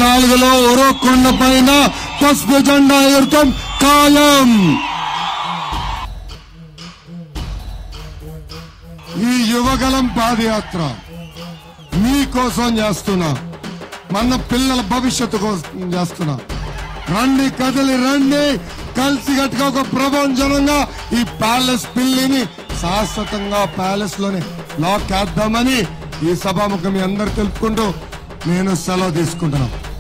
నాలుగులో ఉరవకొండ పైన పసుపు జెండా ఎగరటం ఖాయం ఈ యువగలం పాదయాత్ర మీకోసం చేస్తున్నా మన పిల్లల భవిష్యత్తు కోసం చేస్తున్నా రండి కదిలి రండి కలిసి గట్టుగా ఒక ప్రభంజనంగా ఈ ప్యాలెస్ పిల్లిని శాశ్వతంగా ప్యాలెస్ లోనే లాక్ వేద్దామని ఈ సభాముఖం మీ అందరు తెలుపుకుంటూ నేను సెలవు తీసుకుంటున్నాను